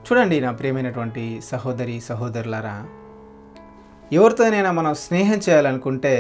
చూడండి నా ప్రియమైనటువంటి సహోదరి సహోదరులారా ఎవరితోనైనా మనం స్నేహం చేయాలనుకుంటే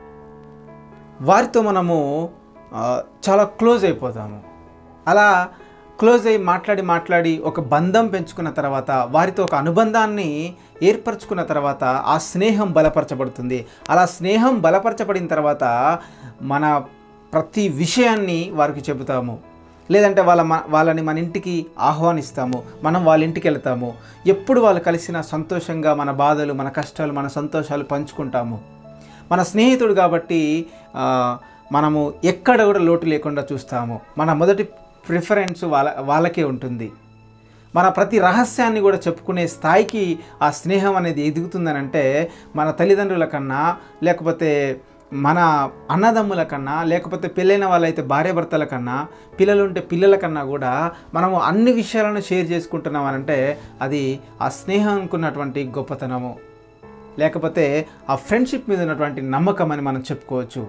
వారితో మనము ఆ, చాలా క్లోజ్ అయిపోతాము అలా క్లోజ్ అయ్యి మాట్లాడి మాట్లాడి ఒక బంధం పెంచుకున్న తర్వాత వారితో ఒక అనుబంధాన్ని ఏర్పరచుకున్న తర్వాత ఆ స్నేహం బలపరచబడుతుంది అలా స్నేహం బలపరచబడిన తర్వాత మన ప్రతి విషయాన్ని వారికి చెబుతాము లేదంటే వాళ్ళ మ- వాళ్ళని మన ఇంటికి ఆహ్వానిస్తాము మనం వాళ్ళ ఇంటికి వెళ్తాము ఎప్పుడు వాళ్ళు కలిసిన సంతోషంగా మన బాధలు మన కష్టాలు మన సంతోషాలు పంచుకుంటాము మన స్నేహితుడు కాబట్టి ఆ, మనము ఎక్కడ కూడా లోటు లేకుండా చూస్తాము మన మొదటి ప్రిఫరెన్స్ వాళ్ళ వాళ్ళకే ఉంటుంది మన ప్రతి రహస్యాన్ని కూడా చెప్పుకునే స్థాయికి ఆ స్నేహం అనేది ఎదుగుతుందని అంటే మన తల్లిదండ్రుల కన్నా లేకపోతే మన అన్నదమ్ముల కన్నా లేకపోతే పెళ్ళైన వాళ్ళైతే భార్యాభర్తల కన్నా పిల్లలు ఉంటే పిల్లల కన్నా కూడా మనము అన్ని విషయాలను షేర్ చేసుకుంటున్నామనంటే అది ఆ స్నేహం అనుకున్నటువంటి గొప్పతనము లేకపోతే ఆ ఫ్రెండ్షిప్ మీద ఉన్నటువంటి నమ్మకం అని మనం చెప్పుకోవచ్చు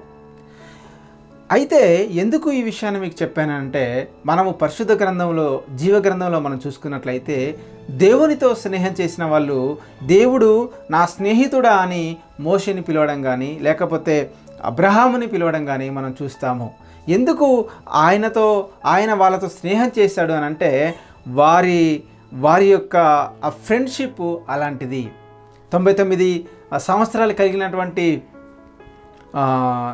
అయితే ఎందుకు ఈ విషయాన్ని మీకు చెప్పానంటే మనము పరిశుద్ధ గ్రంథంలో జీవ గ్రంథంలో మనం చూసుకున్నట్లయితే దేవునితో స్నేహం చేసిన వాళ్ళు దేవుడు నా స్నేహితుడా అని మోషని పిలవడం కానీ లేకపోతే అబ్రహాముని పిలవడం కానీ మనం చూస్తాము ఎందుకు ఆయనతో ఆయన వాళ్ళతో స్నేహం చేశాడు అని అంటే వారి వారి యొక్క ఆ ఫ్రెండ్షిప్ అలాంటిది తొంభై తొమ్మిది సంవత్సరాలు కలిగినటువంటి ఆ,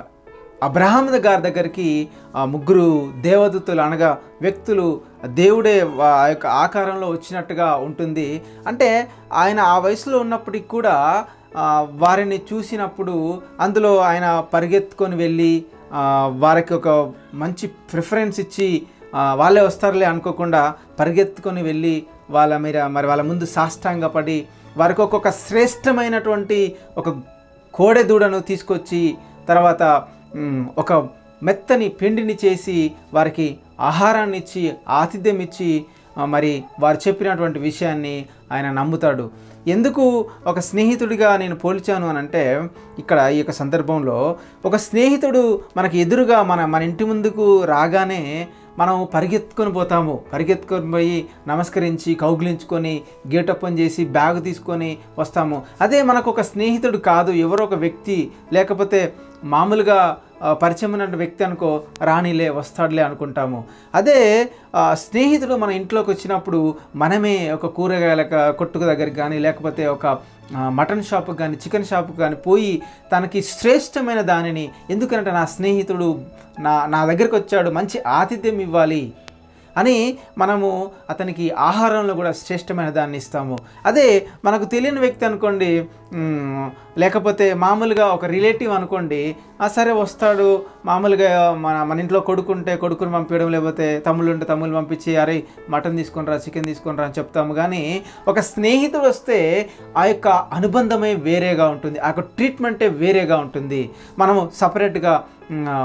అబ్రహాం గారి దగ్గరికి ఆ ముగ్గురు దేవదూతలు అనగా వ్యక్తులు దేవుడే వా- ఆ యొక్క ఆకారంలో వచ్చినట్టుగా ఉంటుంది అంటే ఆయన ఆ వయసులో ఉన్నప్పటికి కూడా ఆ, వారిని చూసినప్పుడు అందులో ఆయన పరిగెత్తుకొని వెళ్ళి ఆ, వారికి ఒక మంచి ప్రిఫరెన్స్ ఇచ్చి ఆ, వాళ్ళే వస్తారులే అనుకోకుండా పరిగెత్తుకొని వెళ్ళి వాళ్ళ మీద మరి వాళ్ళ ముందు సాష్టాంగపడి వారికి ఒక్కొక్క శ్రేష్టమైనటువంటి ఒక కోడె దూడను తీసుకొచ్చి తర్వాత మ్, ఒక మెత్తని పిండిని చేసి వారికి ఆహారాన్ని ఇచ్చి ఆతిథ్యం ఇచ్చి ఆ, మరి వారు చెప్పినటువంటి విషయాన్ని ఆయన నమ్ముతాడు ఎందుకు ఒక స్నేహితుడిగా నేను పోల్చాను అని అంటే ఇక్కడ ఈ యొక్క సందర్భంలో ఒక స్నేహితుడు మనకి ఎదురుగా మన మన ఇంటి ముందుకు రాగానే మనం పరిగెత్తుకొని పోతాము పరిగెత్తుకొని పోయి నమస్కరించి కౌగిలించుకొని గేట్ ఓపెన్ చేసి బ్యాగ్ తీసుకొని వస్తాము అదే మనకు ఒక స్నేహితుడు కాదు ఎవరో ఒక వ్యక్తి లేకపోతే మామూలుగా ఆ, పరిచయం ఉన్న వ్యక్తి అనుకో రానిలే వస్తాడులే అనుకుంటాము అదే ఆ, స్నేహితుడు మన ఇంట్లోకి వచ్చినప్పుడు మనమే ఒక కూరగాయల క- కొట్టుకు దగ్గరికి కానీ లేకపోతే ఒక ఆ, మటన్ షాప్కి కానీ చికెన్ షాప్కి కానీ పోయి తనకి శ్రేష్టమైన దానిని ఎందుకంటే నా స్నేహితుడు నా నా దగ్గరికి వచ్చాడు మంచి ఆతిథ్యం ఇవ్వాలి అని మనము అతనికి ఆహారంలో కూడా శ్రేష్టమైన దాన్ని ఇస్తాము అదే మనకు తెలియని వ్యక్తి అనుకోండి మ్, లేకపోతే మామూలుగా ఒక రిలేటివ్ అనుకోండి ఆ సరే వస్తాడు మామూలుగా మన మన ఇంట్లో కొడుకుంటే కొడుకుని పంపించడం లేకపోతే తమ్ముళ్ళు ఉంటే తమ్ముళ్ళు పంపించి అరే మటన్ తీసుకొని రా చికెన్ తీసుకొని రా అని చెప్తాము కానీ ఒక స్నేహితుడు వస్తే ఆ యొక్క అనుబంధమే వేరేగా ఉంటుంది ఆ యొక్క ట్రీట్మెంటే వేరేగా ఉంటుంది మనము సపరేట్గా మ్, ఆ,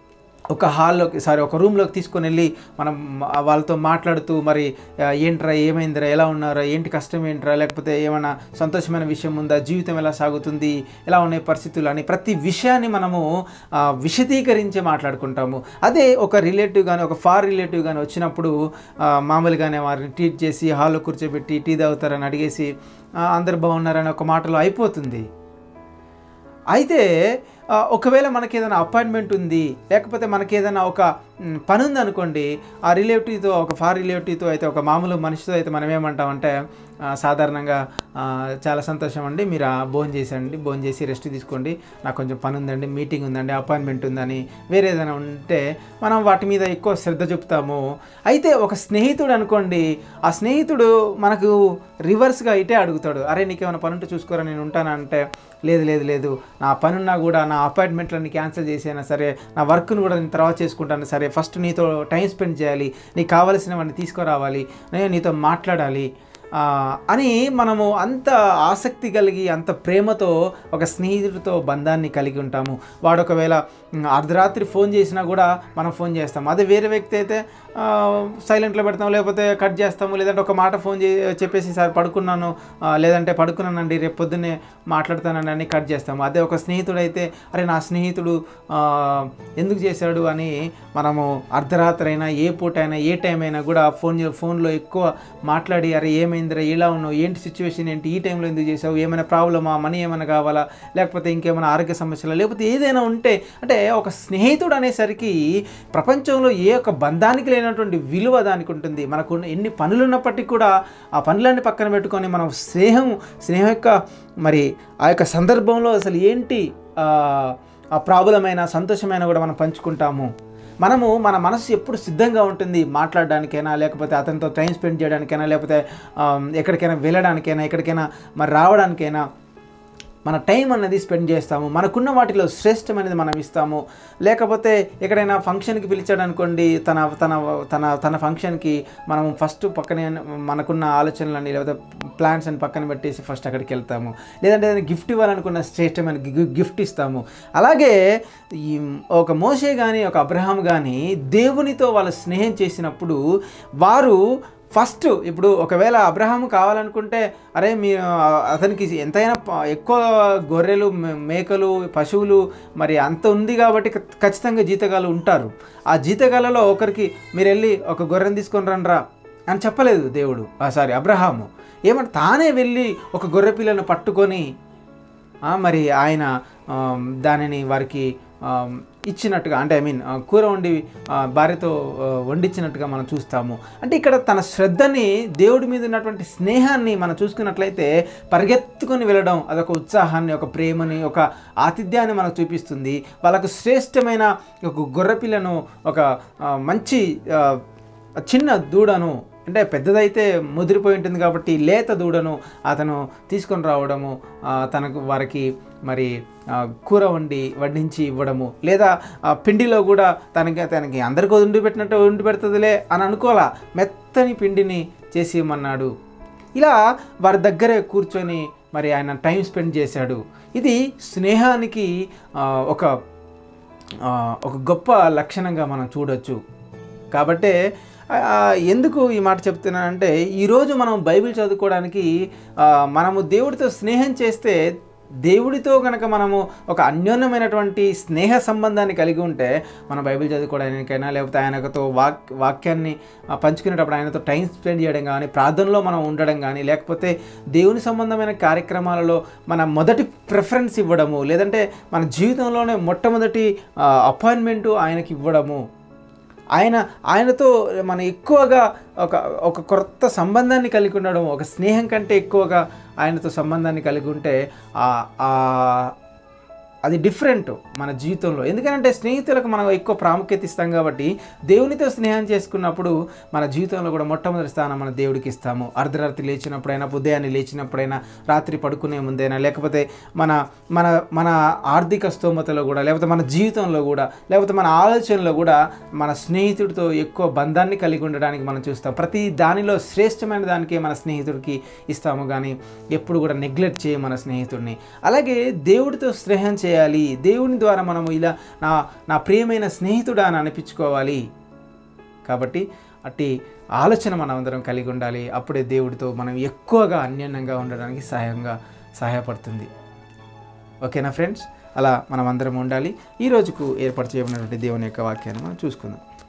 ఒక హాల్లోకి సారీ ఒక రూమ్లోకి తీసుకొని వెళ్ళి మనం ఆ వాళ్ళతో మాట్లాడుతూ మరి ఆ, ఏంట్రా ఏమైందిరా ఎలా ఉన్నారా ఏంటి కష్టం ఏంట్రా లేకపోతే ఏమైనా సంతోషమైన విషయం ఉందా జీవితం ఎలా సాగుతుంది ఎలా ఉన్నాయి పరిస్థితులు అని ప్రతి విషయాన్ని మనము ఆ, విశదీకరించి మాట్లాడుకుంటాము అదే ఒక రిలేటివ్ కానీ ఒక ఫార్ రిలేటివ్ కానీ వచ్చినప్పుడు ఆ, మామూలుగానే వారిని ట్రీట్ చేసి హాల్లో కూర్చోబెట్టి టీ తాగుతారని అడిగేసి "ఆ, అందరు బాగున్నారని ఒక మాటలో అయిపోతుంది అయితే ఆ, ఒకవేళ మనకి ఏదైనా అపాయింట్మెంట్ ఉంది లేకపోతే మనకి ఏదైనా ఒక మ్, పని ఉంది అనుకోండి ఆ రిలేటివ్తో ఒక ఫార్ రిలేటివ్తో అయితే ఒక మామూలు మనిషితో అయితే మనం ఏమంటామంటే ఆ, సాధారణంగా ఆ, చాలా సంతోషం అండి మీరు భోజనం చేసండి భోజనం చేసి రెస్ట్ తీసుకోండి నాకు కొంచెం పని ఉందండి మీటింగ్ ఉందండి అపాయింట్మెంట్ ఉందని వేరే ఏదైనా ఉంటే మనం వాటి మీద ఎక్కువ శ్రద్ధ చూపుతాము అయితే ఒక స్నేహితుడు అనుకోండి ఆ స్నేహితుడు మనకు రివర్స్గా ఇటే అడుగుతాడు అరే నీకేమైనా పని ఉంటే చూసుకోరా నేను ఉంటానంటే లేదు లేదు లేదు నా పని ఉన్నా కూడా నా అపాయింట్మెంట్లన్నీ క్యాన్సిల్ చేసైనా సరే నా వర్క్ను కూడా నేను తర్వాత చేసుకుంటాను సరే ఫస్ట్ నీతో టైం స్పెండ్ చేయాలి నీకు కావలసినవన్నీ తీసుకురావాలి నేను నీతో మాట్లాడాలి ఆ, అని మనము అంత ఆసక్తి కలిగి అంత ప్రేమతో ఒక స్నేహితుడితో బంధాన్ని కలిగి ఉంటాము వాడు ఒకవేళ ఉమ్, అర్ధరాత్రి ఫోన్ చేసినా కూడా మనం ఫోన్ చేస్తాం అదే వేరే వ్యక్తి అయితే సైలెంట్లో పెడతాం లేకపోతే కట్ చేస్తాము లేదంటే ఒక మాట ఫోన్ చే చెప్పేసి సార్ పడుకున్నాను ఆ, లేదంటే పడుకున్నానండి రేపు పొద్దున్నే మాట్లాడతానని అని కట్ చేస్తాము అదే ఒక స్నేహితుడు అయితే అరే నా స్నేహితుడు ఆ, ఎందుకు చేశాడు అని మనము అర్ధరాత్రి అయినా ఏ పూట అయినా ఏ టైం అయినా కూడా ఫోన్ చే- ఫోన్లో ఎక్కువ మాట్లాడి అరే ఏమైంది ఏమైందిరా ఇలా ఉన్నావు ఏంటి సిచ్యువేషన్ ఏంటి ఈ టైంలో ఎందుకు చేసావు ఏమైనా ప్రాబ్లమా మనీ ఏమైనా కావాలా లేకపోతే ఇంకేమైనా ఆరోగ్య సమస్యలు లేకపోతే ఏదైనా ఉంటే అంటే ఒక స్నేహితుడు అనేసరికి ప్రపంచంలో ఏ ఒక్క బంధానికి లేనటువంటి విలువ దానికి ఉంటుంది మనకు ఎన్ని పనులు ఉన్నప్పటికీ కూడా ఆ పనులన్నీ పక్కన పెట్టుకొని మనం స్నేహం స్నేహం యొక్క మరి ఆ యొక్క సందర్భంలో అసలు ఏంటి ఆ, ఆ ప్రాబ్లమైన సంతోషమైన కూడా మనం పంచుకుంటాము మనము మన మనసు ఎప్పుడు సిద్ధంగా ఉంటుంది మాట్లాడడానికైనా లేకపోతే అతనితో టైం స్పెండ్ చేయడానికైనా లేకపోతే ఆ, ఎక్కడికైనా వెళ్ళడానికైనా ఎక్కడికైనా మరి రావడానికైనా మన టైం అన్నది స్పెండ్ చేస్తాము మనకున్న వాటిలో శ్రేష్టమైనది మనం ఇస్తాము లేకపోతే ఎక్కడైనా ఫంక్షన్కి పిలిచాడు అనుకోండి తన తన తన తన ఫంక్షన్కి మనం ఫస్ట్ పక్కనే మనకున్న ఆలోచనలని లేకపోతే ప్లాన్స్ అని పక్కన పెట్టేసి ఫస్ట్ అక్కడికి వెళ్తాము లేదంటే ఏదైనా గిఫ్ట్ ఇవ్వాలనుకున్న శ్రేష్టమైన గి- గిఫ్ట్ ఇస్తాము అలాగే ఈ ఒక మోసే కానీ ఒక అబ్రహాం కానీ దేవునితో వాళ్ళు స్నేహం చేసినప్పుడు వారు ఫస్ట్ ఇప్పుడు ఒకవేళ అబ్రహాం కావాలనుకుంటే అరే మీ అతనికి ఎంతైనా ప- ఎక్కువ గొర్రెలు మే- మేకలు పశువులు మరి అంత ఉంది కాబట్టి ఖ- ఖచ్చితంగా జీతగాలు ఉంటారు ఆ జీతగాలలో ఒకరికి మీరు వెళ్ళి ఒక గొర్రెని తీసుకొని రండ్రా అని చెప్పలేదు దేవుడు సారీ అబ్రహాము ఏమంటే తానే వెళ్ళి ఒక గొర్రె పిల్లను పట్టుకొని ఆ, మరి ఆయన ఆమ్, దానిని వారికి ఆమ్, ఇచ్చినట్టుగా అంటే ఐ మీన్ కూర వండి ఆ, భార్యతో ఆ, వండించినట్టుగా మనం చూస్తాము అంటే ఇక్కడ తన శ్రద్ధని దేవుడి మీద ఉన్నటువంటి స్నేహాన్ని మనం చూసుకున్నట్లయితే పరిగెత్తుకొని వెళ్ళడం అదొక ఉత్సాహాన్ని ఒక ప్రేమని ఒక ఆతిథ్యాన్ని మనకు చూపిస్తుంది వాళ్ళకు శ్రేష్టమైన ఒక గొర్రెపిల్లను ఒక ఆ, మంచి ఆ, చిన్న దూడను అంటే పెద్దదైతే ముదిరిపోయి ఉంటుంది కాబట్టి లేత దూడను అతను తీసుకొని రావడము ఆ, తనకు వారికి మరి ఆ, కూర వండి వడ్డించి ఇవ్వడము లేదా ఆ, పిండిలో కూడా తనకి తనకి అందరికీ వండి పెట్టినట్టు వండి పెడుతుందిలే అని అనుకోవాలా మెత్తని పిండిని చేసి ఇవ్వమన్నాడు ఇలా వారి దగ్గరే కూర్చొని మరి ఆయన టైం స్పెండ్ చేశాడు ఇది స్నేహానికి ఆ, ఒక ఆ, ఒక గొప్ప లక్షణంగా మనం చూడొచ్చు కాబట్టే ఆ, ఎందుకు ఈ మాట చెప్తున్నానంటే ఈరోజు మనం బైబిల్ చదువుకోవడానికి ఆ, మనము దేవుడితో స్నేహం చేస్తే దేవుడితో కనుక మనము ఒక అన్యోన్యమైనటువంటి స్నేహ సంబంధాన్ని కలిగి ఉంటే మన బైబిల్ చదువుకోవడానికైనా లేకపోతే ఆయనతో వాక్ వాక్యాన్ని ఆ, పంచుకునేటప్పుడు ఆయనతో టైం స్పెండ్ చేయడం కానీ ప్రార్థనలో మనం ఉండడం కానీ లేకపోతే దేవుని సంబంధమైన కార్యక్రమాలలో మన మొదటి ప్రిఫరెన్స్ ఇవ్వడము లేదంటే మన జీవితంలోనే మొట్టమొదటి అపాయింట్మెంటు ఆయనకి ఇవ్వడము ఆయన ఆయనతో మనం ఎక్కువగా ఒక ఒక కొత్త సంబంధాన్ని కలిగి ఉండడం ఒక స్నేహం కంటే ఎక్కువగా ఆయనతో సంబంధాన్ని కలిగి ఉంటే ఆ- ఆ అది డిఫరెంట్ మన జీవితంలో ఎందుకంటే స్నేహితులకు మనం ఎక్కువ ప్రాముఖ్యత ఇస్తాం కాబట్టి దేవునితో స్నేహం చేసుకున్నప్పుడు మన జీవితంలో కూడా మొట్టమొదటి స్థానం మన దేవుడికి ఇస్తాము అర్ధరాత్రి లేచినప్పుడైనా ఉదయాన్నే లేచినప్పుడైనా రాత్రి పడుకునే ముందైనా లేకపోతే మన మన మన ఆర్థిక స్తోమతలో కూడా లేకపోతే మన జీవితంలో కూడా లేకపోతే మన ఆలోచనలో కూడా మన స్నేహితుడితో ఎక్కువ బంధాన్ని కలిగి ఉండడానికి మనం చూస్తాం ప్రతి దానిలో శ్రేష్టమైన దానికే మన స్నేహితుడికి ఇస్తాము కానీ ఎప్పుడు కూడా నెగ్లెక్ట్ చేయం మన స్నేహితుడిని అలాగే దేవుడితో స్నేహం చేయాలి దేవుని ద్వారా మనము ఇలా నా నా ప్రియమైన స్నేహితుడా అని అనిపించుకోవాలి కాబట్టి అట్టి ఆలోచన మనం అందరం కలిగి ఉండాలి అప్పుడే దేవుడితో మనం ఎక్కువగా అన్యోన్యంగా ఉండడానికి సహాయంగా సహాయపడుతుంది ఓకేనా ఫ్రెండ్స్ అలా మనం అందరం ఉండాలి ఈ రోజుకు ఏర్పాటు చేయబడినటువంటి దేవుని యొక్క వాక్యాన్ని మనం చూసుకుందాం